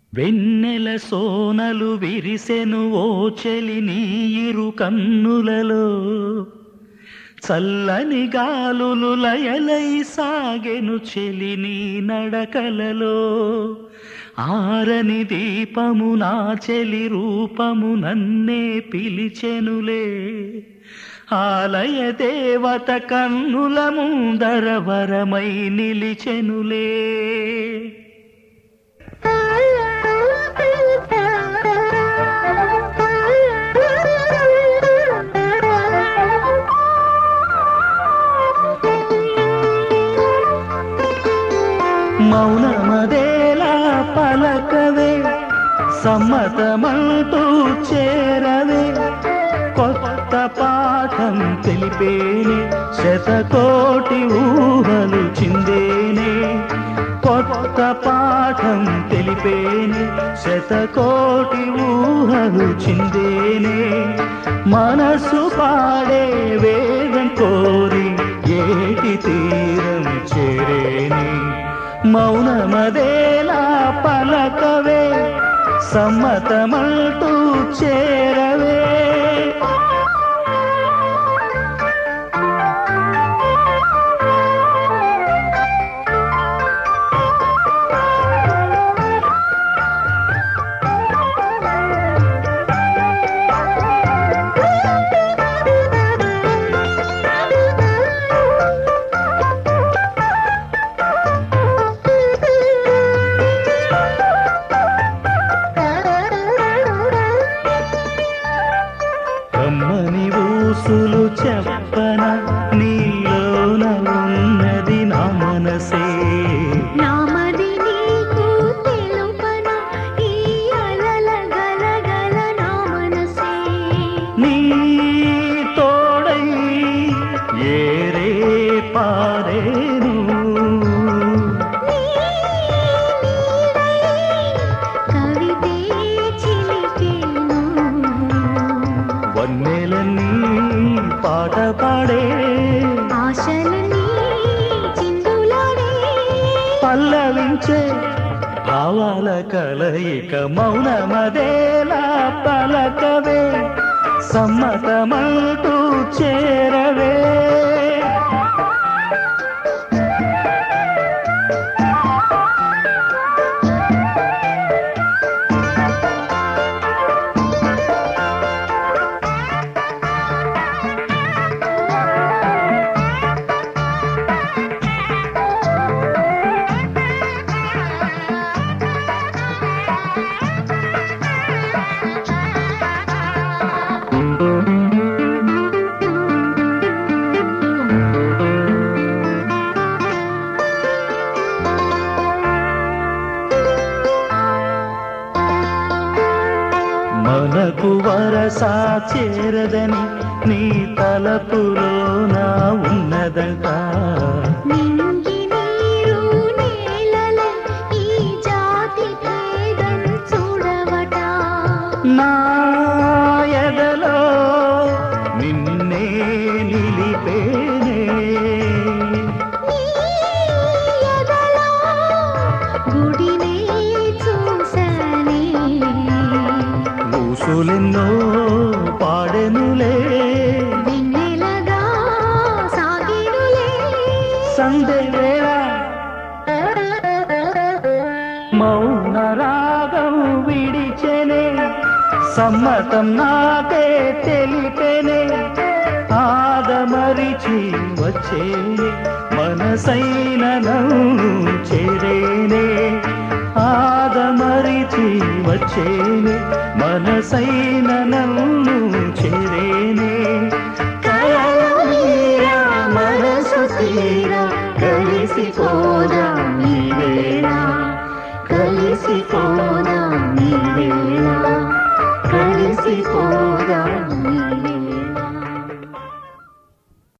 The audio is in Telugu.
వెన్నెల సోనలు విరిసెను ఓ చెలి నీరు కన్నులలో చల్లని గాలులు లయలై సాగెను చెలి నీ నడకలలో ఆరని దీపము నా చెలి రూపము నన్నే పిలిచెనులే ఆలయ దేవత కన్నుల ముందర వరమై నిలిచెనులే మౌనమదేలా పలకవే సమ్మతమంటూ చేరవే కొత్త పాఠం తెలిపేనే శతకోటి ఊహలు చిందేనే కొత్త పాఠం తెలిపేనే శతకోటి ఊహలు చిందేనే మనసు పాడే వేగం కోరి ఏటి తీరం చేరేనే మౌనమదేలా పలకవే సమ్మతమంటూ చేరవే కమ్మని ఊసులు చెప్పన నీలోన ఉన్నది నా మనసే నామది నీకు తెలుపన ఈ అలల గలగల నా మనసే నీ తోడై ఏరే పారేను నీ నీడై కవితే చిలికేను వన్నెలన్నీ పాట పాడే ఆశలన్నీ చిందులాడే పల్లవించే భావాల కలయిక మౌనమదేలా పలకవే సమ్మతమంటూ చేరవే మనకు వరసా చేరదని నీ తలపులో నా ఉన్నదంట నింగి నీరు నేలల ఈ జాతి భేదం చూడవట నా ఎదలో నిన్నే నిలిపేనే నీ ఎదలో గుడినే చూసనే ఊసులెన్నో పాడెనులే వెన్నెలగా సాగినులే సందే వేళ మౌన రాగం విడిచెనే సమ్మతం నాకే తెలిపెనే ఆదమరిచి వచ్చేనే మనసైన నన్ను చేరేనే ఆదమరిచి వచ్చేనే మనసైన నన్ను చేరేనే కలల మీరా మనసు తీరా